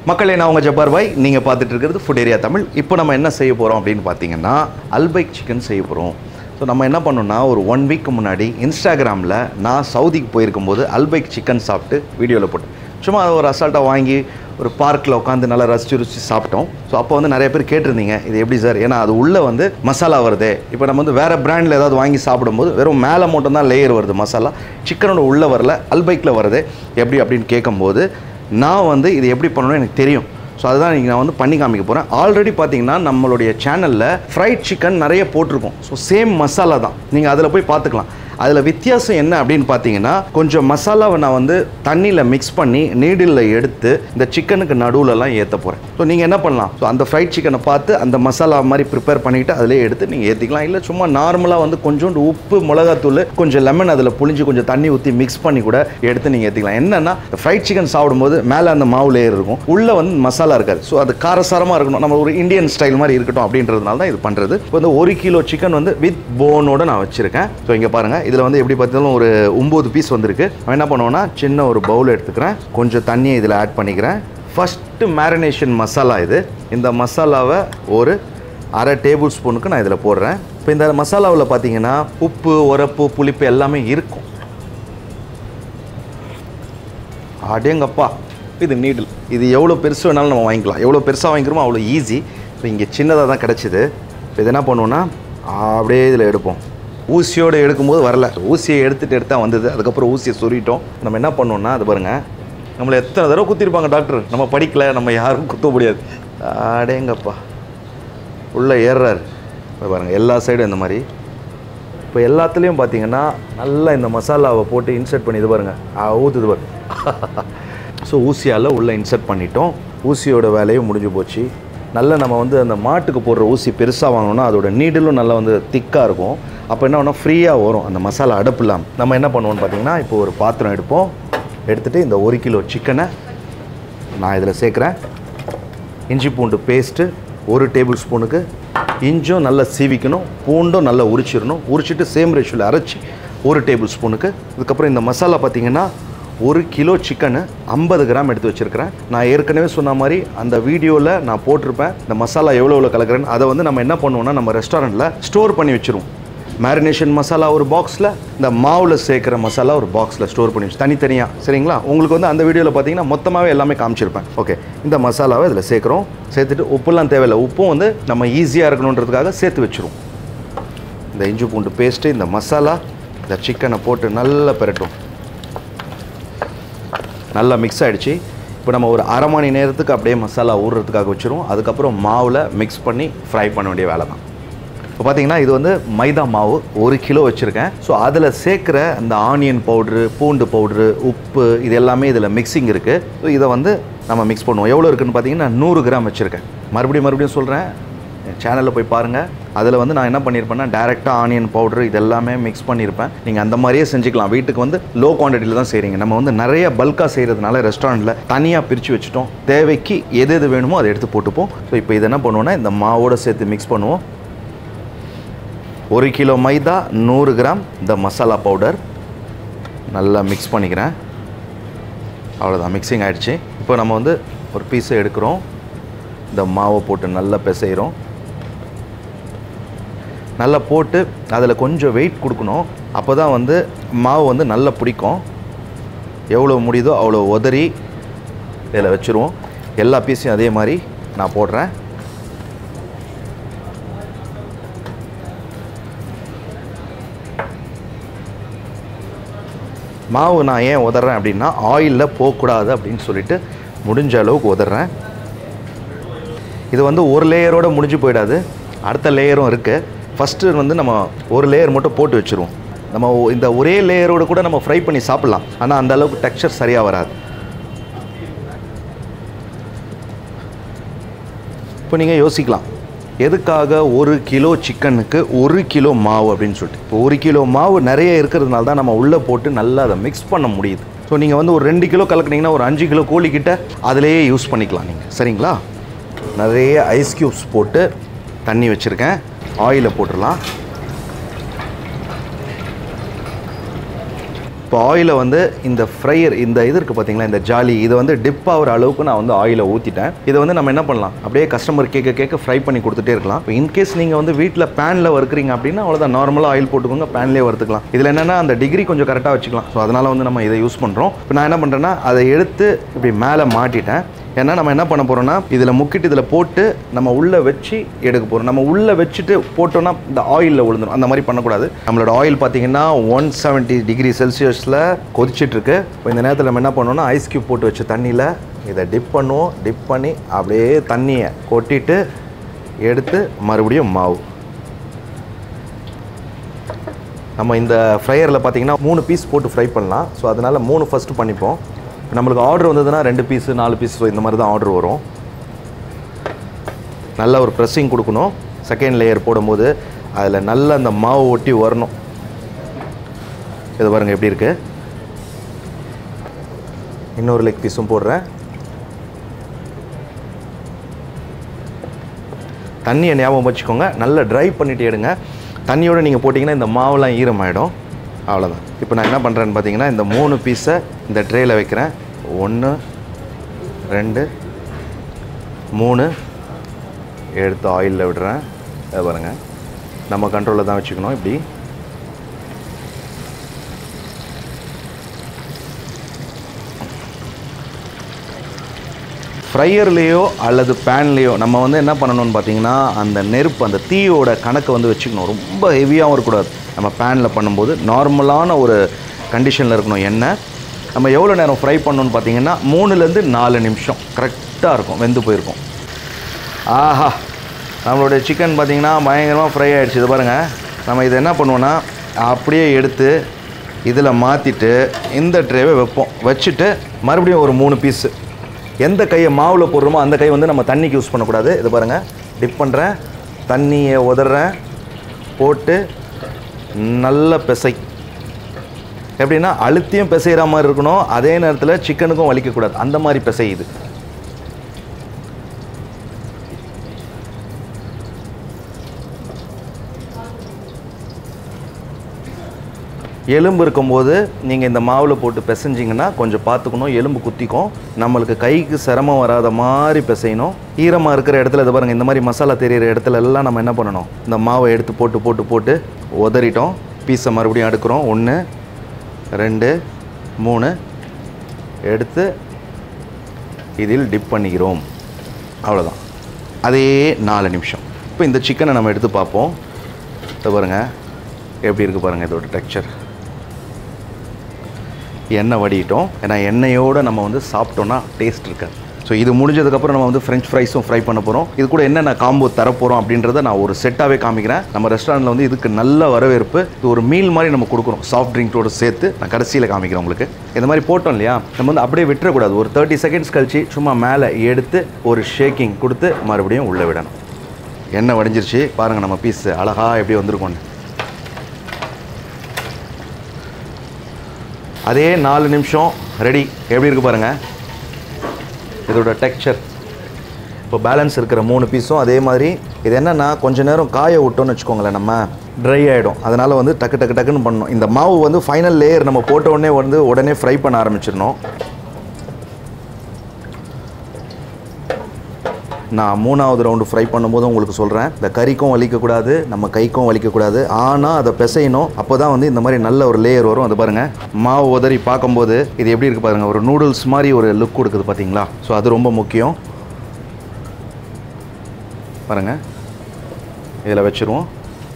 மக்களே நான் உங்கள் ஜப்பார் பாய் நீங்கள் பார்த்துட்டு இருக்கிறது ஃபுட் ஏரியா தமிழ் இப்போ நம்ம என்ன செய்ய போகிறோம் அப்படின்னு பார்த்தீங்கன்னா அல்பைக் சிக்கன் செய்ய போகிறோம் ஸோ நம்ம என்ன பண்ணோம்னா ஒரு ஒன் வீக் முன்னாடி இன்ஸ்டாகிராமில் நான் சவுதிக்கு போயிருக்கும்போது அல்பைக் சிக்கன் சாப்பிட்டு வீடியோவில் போட்டேன் சும்மா அதை ஒரு அசால்ட்டாக வாங்கி ஒரு பார்க்கில் உட்காந்து நல்லா ரசிச்சு ருசி சாப்பிட்டோம் ஸோ அப்போ வந்து நிறைய பேர் கேட்டிருந்தீங்க இது எப்படி சார் ஏன்னா அது உள்ளே வந்து மசாலா வருது இப்போ நம்ம வந்து வேறு பிராண்டில் ஏதாவது வாங்கி சாப்பிடும்போது வெறும் மேலே மட்டும் தான் லேயர் வருது மசாலா சிக்கனோட உள்ளே வரல அல்பைக்கில் வருது எப்படி அப்படின்னு கேட்கும்போது நான் வந்து இது எப்படி பண்ணணும்னு எனக்கு தெரியும் ஸோ அதுதான் இன்றைக்கி நான் வந்து பண்ணி காமிக்க போகிறேன் ஆல்ரெடி பார்த்தீங்கன்னா நம்மளுடைய சேனலில் ஃப்ரைட் சிக்கன் நிறைய போட்டிருக்கோம் ஸோ சேம் மசாலா தான் நீங்கள் அதில் போய் பார்த்துக்கலாம் அதில் வித்தியாசம் என்ன அப்படின்னு பார்த்தீங்கன்னா கொஞ்சம் மசாலாவை நான் வந்து தண்ணியில் மிக்ஸ் பண்ணி நீடில் எடுத்து இந்த சிக்கனுக்கு நடுவுலலாம் ஏற்ற போகிறேன் ஸோ நீங்கள் என்ன பண்ணலாம் ஸோ அந்த ஃப்ரைட் சிக்கனை பார்த்து அந்த மசாலா மாதிரி ப்ரிப்பேர் பண்ணிவிட்டு அதிலே எடுத்து நீங்கள் ஏற்றிக்கலாம் இல்லை சும்மா நார்மலாக வந்து கொஞ்சோண்டு உப்பு மிளகாத்தூள் கொஞ்சம் லெமன் அதில் புளிஞ்சு கொஞ்சம் தண்ணி ஊற்றி மிக்ஸ் பண்ணி கூட எடுத்து நீங்கள் ஏற்றிக்கலாம் என்னென்னா ஃப்ரைட் சிக்கன் சாப்பிடும்போது மேலே அந்த மாவு லேயர் இருக்கும் உள்ளே வந்து மசாலா இருக்காது ஸோ அது காரசாரமாக இருக்கணும் நம்ம ஒரு இந்தியன் ஸ்டைல் மாதிரி இருக்கட்டும் அப்படின்றதுனால தான் இது பண்ணுறது இப்போ வந்து ஒரு கிலோ சிக்கன் வந்து வித் போனோட நான் வச்சுருக்கேன் ஸோ இங்கே பாருங்கள் இதில் வந்து எப்படி பார்த்தாலும் ஒரு ஒம்பது பீஸ் வந்திருக்கு நான் என்ன பண்ணுவேன்னா சின்ன ஒரு பவுல் எடுத்துக்கிறேன் கொஞ்சம் தண்ணியை இதில் ஆட் பண்ணிக்கிறேன் ஃபஸ்ட்டு மேரினேஷன் மசாலா இது இந்த மசாலாவை ஒரு அரை டேபிள் ஸ்பூனுக்கு நான் இதில் போடுறேன் இப்போ இந்த மசாலாவில் பார்த்தீங்கன்னா உப்பு உரப்பு புளிப்பு எல்லாமே இருக்கும் அடேங்கப்பா இது நீடில் இது எவ்வளோ பெருசு வேணாலும் நம்ம வாங்கிக்கலாம் எவ்வளோ பெருசாக வாங்கிக்கிறோமோ அவ்வளோ ஈஸி இப்போ இங்கே சின்னதாக தான் கிடச்சிது இப்போ இது என்ன பண்ணுவோன்னா அப்படியே இதில் எடுப்போம் ஊசியோடு எடுக்கும்போது வரல ஊசியை எடுத்துகிட்டு எடுத்தா வந்தது அதுக்கப்புறம் ஊசியை சொருகிட்டோம் நம்ம என்ன பண்ணோம்னா அது பாருங்கள் நம்மளை எத்தனை தடவை குத்திருப்பாங்க டாக்டர் நம்ம படிக்கல நம்ம யாரும் குத்த முடியாது அடேங்கப்பா உள்ளே ஏறுறாரு இப்போ பாருங்கள் எல்லா சைடும் இந்த மாதிரி இப்போ எல்லாத்துலேயும் பார்த்தீங்கன்னா நல்லா இந்த மசாலாவை போட்டு இன்சர்ட் பண்ணி இது பாருங்கள் ஊற்றுது பாருங்க ஸோ ஊசியால் உள்ளே இன்சர்ட் பண்ணிட்டோம் ஊசியோட வேலையும் முடிஞ்சு போச்சு நல்லா நம்ம வந்து அந்த மாட்டுக்கு போடுற ஊசி பெருசாக வாங்கணும்னா அதோட நீடிலும் நல்லா வந்து திக்காக இருக்கும் அப்போ என்ன பண்ணால் ஃப்ரீயாக வரும் அந்த மசாலா அடுப்பு இல்லாமல் நம்ம என்ன பண்ணுவோம்னு பார்த்தீங்கன்னா இப்போ ஒரு பாத்திரம் எடுப்போம் எடுத்துகிட்டு இந்த ஒரு கிலோ சிக்கனை நான் இதில் சேர்க்குறேன் இஞ்சி பூண்டு பேஸ்ட்டு ஒரு டேபிள் ஸ்பூனுக்கு இஞ்சும் நல்லா சீவிக்கணும் பூண்டும் நல்லா உரிச்சிடணும் உரிச்சிட்டு சேம் ரேஷியோவில் அரைச்சி ஒரு டேபிள் ஸ்பூனுக்கு இதுக்கப்புறம் இந்த மசாலா பார்த்தீங்கன்னா ஒரு கிலோ சிக்கனு ஐம்பது கிராம் எடுத்து வச்சுருக்கிறேன் நான் ஏற்கனவே சொன்ன மாதிரி அந்த வீடியோவில் நான் போட்டிருப்பேன் இந்த மசாலா எவ்வளோ எவ்வளோ கலக்கிறேன்னு அதை வந்து நம்ம என்ன பண்ணுவோம்னா நம்ம ரெஸ்டாரண்ட்டில் ஸ்டோர் பண்ணி வச்சிருவோம் மேரினேஷன் மசாலா ஒரு பாக்ஸில் இந்த மாவில் சேர்க்குற மசாலா ஒரு பாக்ஸில் ஸ்டோர் பண்ணி வச்சு தனித்தனியாக சரிங்களா உங்களுக்கு வந்து அந்த வீடியோவில் பார்த்தீங்கன்னா மொத்தமாகவே எல்லாமே காமிச்சிருப்பேன் ஓகே இந்த மசாலாவை இதில் சேர்க்குறோம் சேர்த்துட்டு உப்புலாம் தேவையில்லை உப்பும் வந்து நம்ம ஈஸியாக இருக்கணுன்றதுக்காக சேர்த்து வச்சுருவோம் இந்த இஞ்சி பூண்டு பேஸ்ட்டு இந்த மசாலா இந்த சிக்கனை போட்டு நல்லா பெரட்டும் நல்லா மிக்ஸ் ஆகிடுச்சு இப்போ நம்ம ஒரு அரை மணி நேரத்துக்கு அப்படியே மசாலா ஊறுறதுக்காக வச்சுருவோம் அதுக்கப்புறம் மாவில் மிக்ஸ் பண்ணி ஃப்ரை பண்ண வேண்டிய வேலை தான் இப்போ பார்த்தீங்கன்னா இது வந்து மைதா மாவு ஒரு கிலோ வச்சுருக்கேன் ஸோ அதில் சேர்க்குற இந்த ஆனியன் பவுட்ரு பூண்டு பவுட்ரு உப்பு இது எல்லாமே இதில் மிக்சிங் இருக்குது ஸோ இதை வந்து நம்ம மிக்ஸ் பண்ணுவோம் எவ்வளோ இருக்குன்னு பார்த்தீங்கன்னா நூறு கிராம் வச்சுருக்கேன் மறுபடியும் மறுபடியும் சொல்கிறேன் என் சேனலில் போய் பாருங்கள் அதில் வந்து நான் என்ன பண்ணியிருப்பேன்னா டேரெக்டாக ஆனியன் பவுடர் இது எல்லாமே மிக்ஸ் பண்ணியிருப்பேன் நீங்கள் அந்த மாதிரியே செஞ்சுக்கலாம் வீட்டுக்கு வந்து லோ குவான்டிட்டியில் தான் செய்கிறீங்க நம்ம வந்து நிறைய பல்காக செய்கிறதுனால ரெஸ்டாரண்ட்டில் தனியாக பிரித்து வச்சுட்டோம் தேவைக்கு எது எது வேணுமோ அதை எடுத்து போட்டுப்போம் ஸோ இப்போ இதை என்ன பண்ணுவோன்னா இந்த மாவோட சேர்த்து மிக்ஸ் பண்ணுவோம் ஒரு கிலோ மைதா நூறு கிராம் இந்த மசாலா பவுடர் நல்லா மிக்ஸ் பண்ணிக்கிறேன் அவ்வளோதான் மிக்சிங் ஆகிடுச்சு இப்போ நம்ம வந்து ஒரு பீஸை எடுக்கிறோம் இந்த மாவை போட்டு நல்லா பிசைகிறோம் நல்லா போட்டு அதில் கொஞ்சம் வெயிட் கொடுக்கணும் அப்போ தான் வந்து மாவு வந்து நல்லா பிடிக்கும் எவ்வளோ முடியுதோ அவ்வளோ உதறி இதில் வச்சுருவோம் எல்லா பீஸையும் அதே மாதிரி நான் போடுறேன் மாவு நான் ஏன் உதறேன் அப்படின்னா ஆயிலில் போகக்கூடாது அப்படின்னு சொல்லிட்டு முடிஞ்ச அளவுக்கு உதறேன் இது வந்து ஒரு லேயரோட முடிஞ்சு போயிடாது அடுத்த லேயரும் இருக்குது ஃபஸ்ட்டு வந்து நம்ம ஒரு லேயர் மட்டும் போட்டு வச்சுருவோம் நம்ம ஒ- இந்த ஒரே லேயரோட கூட நம்ம ஃப்ரை பண்ணி சாப்பிட்லாம் ஆனால் அந்த அளவுக்கு டெக்ஸ்சர் சரியாக வராது இப்போ நீங்கள் யோசிக்கலாம் எதுக்காக ஒரு கிலோ சிக்கனுக்கு ஒரு கிலோ மாவு அப்படின்னு சொல்லிட்டு இப்போ ஒரு கிலோ மாவு நிறைய இருக்கிறதுனால தான் நம்ம உள்ளே போட்டு நல்லா அதை மிக்ஸ் பண்ண முடியுது ஸோ நீங்கள் வந்து ஒரு ரெண்டு கிலோ கலக்குனீங்கன்னா ஒரு அஞ்சு கிலோ கோழிக்கிட்ட அதிலேயே யூஸ் பண்ணிக்கலாம் நீங்கள் சரிங்களா நிறைய ஐஸ் க்யூப்ஸ் போட்டு தண்ணி வச்சுருக்கேன் ஆயிலை போட்டுடலாம் இப்போ இப்போ ஆயிலை வந்து இந்த ஃப்ரையர் இந்த இது இருக்குது பார்த்தீங்களா இந்த ஜாலி இதை வந்து டிப் ஆகிற அளவுக்கு நான் வந்து ஆயிலை ஊற்றிட்டேன் இதை வந்து நம்ம என்ன பண்ணலாம் அப்படியே கஸ்டமர் கேட்க கேட்க ஃப்ரை பண்ணி கொடுத்துட்டே இருக்கலாம் இப்போ இன்கேஸ் நீங்கள் வந்து வீட்டில் பேனில் வறுக்கிறீங்க அப்படின்னா அவ்வளோதான் நார்மலாக ஆயில் போட்டுக்கோங்க பேன்லேயே வறுத்துக்கலாம் இதில் என்னென்னா அந்த டிகிரி கொஞ்சம் கரெக்டாக வச்சுக்கலாம் ஸோ அதனால் வந்து நம்ம இதை யூஸ் பண்ணுறோம் இப்போ நான் என்ன பண்ணுறேன்னா அதை எடுத்து இப்படி மேலே மாட்டிட்டேன் ஏன்னா நம்ம என்ன பண்ண போகிறோம்னா இதில் முக்கிட்டு இதில் போட்டு நம்ம உள்ளே வச்சு எடுக்க போகிறோம் நம்ம உள்ளே வச்சுட்டு போட்டோம்னா இந்த ஆயிலில் விழுந்துடும் அந்த மாதிரி பண்ணக்கூடாது நம்மளோட ஆயில் பார்த்தீங்கன்னா ஒன் செவன்ட்டி டிகிரி செல்சியஸில் கொதிச்சிட்ருக்கு இப்போ இந்த நேரத்தில் நம்ம என்ன பண்ணோம்னா ஐஸ் கியூப் போட்டு வச்ச தண்ணியில் இதை டிப் பண்ணுவோம் டிப் பண்ணி அப்படியே தண்ணியை கொட்டிட்டு எடுத்து மறுபடியும் மாவு நம்ம இந்த ஃப்ரையரில் பார்த்தீங்கன்னா மூணு பீஸ் போட்டு ஃப்ரை பண்ணலாம் ஸோ அதனால் மூணு ஃபஸ்ட்டு பண்ணிப்போம் இப்போ நம்மளுக்கு ஆர்டர் வந்ததுன்னா ரெண்டு பீஸு நாலு பீஸ் இந்த மாதிரி தான் ஆர்டர் வரும் நல்ல ஒரு ப்ரெஸ்ஸிங் கொடுக்கணும் செகண்ட் லேயர் போடும்போது அதில் நல்ல அந்த மாவு ஒட்டி வரணும் இது பாருங்கள் எப்படி இருக்குது இன்னொரு லெக் பீஸும் போடுறேன் தண்ணியை ஞாபகம் வச்சுக்கோங்க நல்லா ட்ரை பண்ணிட்டு எடுங்க தண்ணியோடு நீங்கள் போட்டிங்கன்னா இந்த மாவுலாம் ஈரமாயிடும் அவ்வளோதான் இப்போ நான் என்ன பண்ணுறேன்னு பார்த்தீங்கன்னா இந்த மூணு பீஸை இந்த ட்ரேயில் வைக்கிறேன் ஒன்று ரெண்டு மூணு எடுத்து ஆயிலில் விடுறேன் அதை பாருங்கள் நம்ம கண்ட்ரோலில் தான் வச்சுக்கணும் இப்படி ஃப்ரையர்லேயோ அல்லது பேன்லேயோ நம்ம வந்து என்ன பண்ணணும்னு பார்த்தீங்கன்னா அந்த நெருப்பு அந்த தீயோட கணக்கை வந்து வச்சுக்கணும் ரொம்ப ஹெவியாகவும் இருக்கக்கூடாது நம்ம பேனில் பண்ணும்போது நார்மலான ஒரு கண்டிஷனில் இருக்கணும் எண்ணெய் நம்ம எவ்வளோ நேரம் ஃப்ரை பண்ணணும்னு பார்த்தீங்கன்னா மூணுலேருந்து நாலு நிமிஷம் கரெக்டாக இருக்கும் வெந்து போயிருக்கும் ஆஹா நம்மளுடைய சிக்கன் பார்த்தீங்கன்னா பயங்கரமாக ஃப்ரை ஆகிடுச்சு இது பாருங்கள் நம்ம இதை என்ன பண்ணுவோன்னா அப்படியே எடுத்து இதில் மாற்றிட்டு இந்த ட்ரேவை வைப்போம் வச்சுட்டு மறுபடியும் ஒரு மூணு பீஸு எந்த கையை மாவில் போடுறோமோ அந்த கை வந்து நம்ம தண்ணிக்கு யூஸ் பண்ணக்கூடாது இது பாருங்கள் டிப் பண்ணுறேன் தண்ணியை உதறேன் போட்டு நல்ல பிசை எப்படின்னா அழுத்தியும் பிசைகிற மாதிரி இருக்கணும் அதே நேரத்தில் சிக்கனுக்கும் வலிக்கக்கூடாது அந்த மாதிரி பிசையுது எலும்பு இருக்கும்போது நீங்கள் இந்த மாவில் போட்டு பிசைஞ்சிங்கன்னா கொஞ்சம் பார்த்துக்கணும் எலும்பு குத்திக்கும் நம்மளுக்கு கைக்கு சிரமம் வராத மாதிரி பிசையணும் ஈரமாக இருக்கிற இடத்துல இது பாருங்கள் இந்த மாதிரி மசாலா தெரியிற இடத்துல எல்லாம் நம்ம என்ன பண்ணணும் இந்த மாவை எடுத்து போட்டு போட்டு போட்டு உதறிட்டோம் பீஸை மறுபடியும் அடுக்கிறோம் ஒன்று ரெண்டு மூணு எடுத்து இதில் டிப் பண்ணிக்கிறோம் அவ்வளோதான் அதே நாலு நிமிஷம் இப்போ இந்த சிக்கனை நம்ம எடுத்து பார்ப்போம் இதை பாருங்கள் எப்படி இருக்குது பாருங்கள் இதோட டெக்ஸ்சர் எண்ணெய் வடிட்டோம் ஏன்னா எண்ணெயோடு நம்ம வந்து சாப்பிட்டோன்னா டேஸ்ட் இருக்காது ஸோ இது முடிஞ்சதுக்கப்புறம் நம்ம வந்து ஃப்ரெஞ்ச் ஃப்ரைஸும் ஃப்ரை பண்ண போகிறோம் இது கூட என்னென்ன காம்போ தரப்போகிறோம் அப்படின்றத நான் ஒரு செட்டாகவே காமிக்கிறேன் நம்ம ரெஸ்டாரண்ட்டில் வந்து இதுக்கு நல்ல வரவேற்பு இது ஒரு மீல் மாதிரி நம்ம கொடுக்குறோம் சாஃப்ட் ட்ரிங்க்ஸோடு சேர்த்து நான் கடைசியில் காமிக்கிறேன் உங்களுக்கு இந்த மாதிரி போட்டோம் இல்லையா நம்ம வந்து அப்படியே விட்டுறக்கூடாது ஒரு தேர்ட்டி செகண்ட்ஸ் கழிச்சு சும்மா மேலே எடுத்து ஒரு ஷேக்கிங் கொடுத்து மறுபடியும் உள்ளே விடணும் எண்ணெய் வடிஞ்சிருச்சு பாருங்கள் நம்ம பீஸ் அழகா எப்படி வந்திருக்கோன்னு அதே நாலு நிமிஷம் ரெடி எப்படி இருக்கு பாருங்க இதோட டெக்ஸ்சர் இப்போ பேலன்ஸ் இருக்கிற மூணு பீஸும் அதே மாதிரி இது என்னென்னா கொஞ்ச நேரம் காய விட்டோம்னு வச்சுக்கோங்களேன் நம்ம ட்ரை ஆகிடும் அதனால் வந்து டக்கு டக்கு டக்குன்னு பண்ணணும் இந்த மாவு வந்து ஃபைனல் லேயர் நம்ம போட்ட உடனே வந்து உடனே ஃப்ரை பண்ண ஆரம்பிச்சிடணும் நான் மூணாவது ரவுண்டு ஃப்ரை பண்ணும்போது உங்களுக்கு சொல்கிறேன் இந்த கறிக்கும் வலிக்கக்கூடாது நம்ம கைக்கும் வலிக்கக்கூடாது ஆனால் அதை பிசையணும் அப்போ தான் வந்து இந்த மாதிரி நல்ல ஒரு லேயர் வரும் அது பாருங்கள் மாவு உதறி பார்க்கும்போது இது எப்படி இருக்குது பாருங்கள் ஒரு நூடுல்ஸ் மாதிரி ஒரு லுக் கொடுக்குது பார்த்தீங்களா ஸோ அது ரொம்ப முக்கியம் பாருங்கள் இதில் வச்சுருவோம்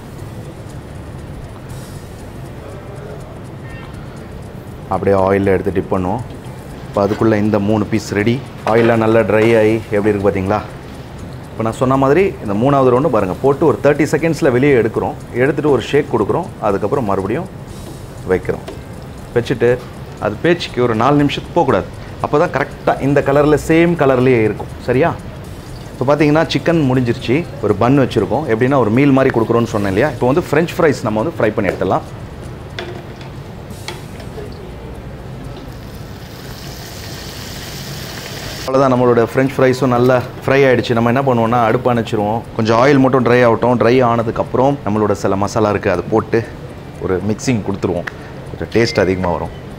அப்படியே ஆயிலில் எடுத்து டிப் பண்ணுவோம் இப்போ அதுக்குள்ளே இந்த மூணு பீஸ் ரெடி ஆயிலெலாம் நல்லா ட்ரை ஆகி எப்படி இருக்குது பார்த்தீங்களா இப்போ நான் சொன்ன மாதிரி இந்த மூணாவது ரவுண்டு பாருங்கள் போட்டு ஒரு தேர்ட்டி செகண்ட்ஸில் வெளியே எடுக்கிறோம் எடுத்துகிட்டு ஒரு ஷேக் கொடுக்குறோம் அதுக்கப்புறம் மறுபடியும் வைக்கிறோம் வச்சுட்டு அது பேச்சுக்கு ஒரு நாலு நிமிஷத்துக்கு போகக்கூடாது அப்போ தான் கரெக்டாக இந்த கலரில் சேம் கலர்லேயே இருக்கும் சரியா இப்போ பார்த்தீங்கன்னா சிக்கன் முடிஞ்சிருச்சு ஒரு பன் வச்சுருக்கோம் எப்படின்னா ஒரு மீல் மாதிரி கொடுக்குறோன்னு சொன்னேன் இல்லையா இப்போ வந்து ஃப்ரெஞ்ச் ஃப்ரைஸ் நம்ம வந்து ஃப்ரை பண்ணி எடுத்துடலாம் அவ்வளோதான் நம்மளோட ஃப்ரெஞ்ச் ஃப்ரைஸும் நல்லா ஃப்ரை ஆகிடுச்சு நம்ம என்ன பண்ணுவோம்னா அடுப்பு அணைச்சிருவோம் கொஞ்சம் ஆயில் மட்டும் ட்ரை ஆகட்டும் ட்ரை ஆனதுக்கப்புறம் நம்மளோட சில மசாலா இருக்குது அதை போட்டு ஒரு மிக்சிங் கொடுத்துருவோம் கொஞ்சம் டேஸ்ட் அதிகமாக வரும்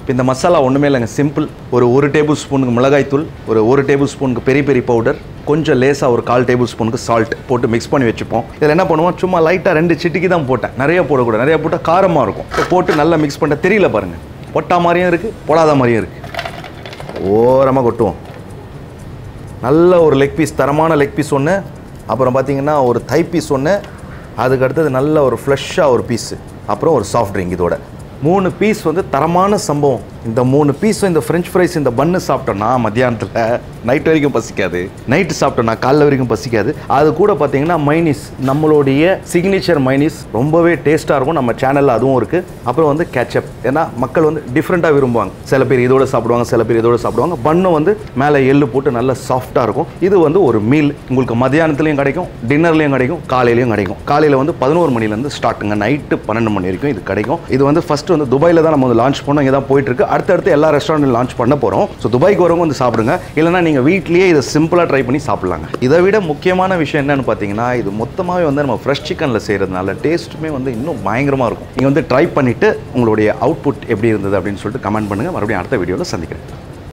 இப்போ இந்த மசாலா ஒன்றுமே இல்லைங்க சிம்பிள் ஒரு ஒரு டேபிள் ஸ்பூனுக்கு மிளகாய்த்தூள் ஒரு ஒரு டேபிள் ஸ்பூனுக்கு பெரிய பெரிய பவுடர் கொஞ்சம் லேசாக ஒரு கால் டேபிள் ஸ்பூனுக்கு சால்ட் போட்டு மிக்ஸ் பண்ணி வச்சுப்போம் இதில் என்ன பண்ணுவோம் சும்மா லைட்டாக ரெண்டு சிட்டிக்கு தான் போட்டேன் நிறைய போடக்கூடாது நிறைய போட்டால் காரமாக இருக்கும் இப்போ போட்டு நல்லா மிக்ஸ் பண்ண தெரியல பாருங்கள் பொட்டா மாதிரியும் இருக்குது போடாத மாதிரியும் இருக்குது ஓரமாக கொட்டுவோம் நல்ல ஒரு லெக் பீஸ் தரமான லெக் பீஸ் ஒன்று அப்புறம் பார்த்தீங்கன்னா ஒரு தை பீஸ் ஒன்று அதுக்கு அடுத்தது நல்ல ஒரு ஃப்ளஷ்ஷாக ஒரு பீஸு அப்புறம் ஒரு சாஃப்ட் ட்ரிங்க் இதோட மூணு பீஸ் வந்து தரமான சம்பவம் இந்த மூணு பீஸும் இந்த ஃப்ரெஞ்ச் ஃப்ரைஸ் இந்த பன்னு சாப்பிட்டோன்னா மத்தியானத்தில் நைட் வரைக்கும் பசிக்காது நைட்டு சாப்பிட்டோன்னா காலைல வரைக்கும் பசிக்காது அது கூட பார்த்தீங்கன்னா மைனிஸ் நம்மளுடைய சிக்னேச்சர் மைனிஸ் ரொம்பவே டேஸ்ட்டாக இருக்கும் நம்ம சேனலில் அதுவும் இருக்குது அப்புறம் வந்து கேச்சப் ஏன்னா மக்கள் வந்து டிஃப்ரெண்ட்டாக விரும்புவாங்க சில பேர் இதோட சாப்பிடுவாங்க சில பேர் இதோட சாப்பிடுவாங்க பண்ணு வந்து மேலே எள்ளு போட்டு நல்லா சாஃப்டாக இருக்கும் இது வந்து ஒரு மீல் உங்களுக்கு மத்தியானத்துலையும் கிடைக்கும் டின்னர்லையும் கிடைக்கும் காலையிலையும் கிடைக்கும் காலையில் வந்து பதினோரு மணிலேருந்து ஸ்டார்ட்டுங்க நைட்டு பன்னெண்டு மணி வரைக்கும் இது கிடைக்கும் இது வந்து ஃபஸ்ட்டு வந்து துபாயில் தான் நம்ம வந்து லான்ச் பண்ணோம் இங்கே தான் போயிட்டு இருக்கு அடுத்தடுத்து எல்லா ரெஸ்டாரண்ட்லையும் லான்ச் பண்ண போகிறோம் ஸோ துபாய்க்கு வரவங்க வந்து சாப்பிடுங்க இல்லைனா நீங்கள் வீட்லேயே இதை சிம்பிளாக ட்ரை பண்ணி சாப்பிட்லாங்க இதை விட முக்கியமான விஷயம் என்னன்னு பார்த்தீங்கன்னா இது மொத்தமாகவே வந்து நம்ம ஃப்ரெஷ் சிக்கனில் செய்கிறதுனால டேஸ்ட்டுமே வந்து இன்னும் பயங்கரமாக இருக்கும் நீங்கள் வந்து ட்ரை பண்ணிவிட்டு உங்களுடைய அவுட்புட் எப்படி இருந்தது அப்படின்னு சொல்லிட்டு கமெண்ட் பண்ணுங்கள் மறுபடியும் அடுத்த வீடியோவில் சந்திக்கிறேன்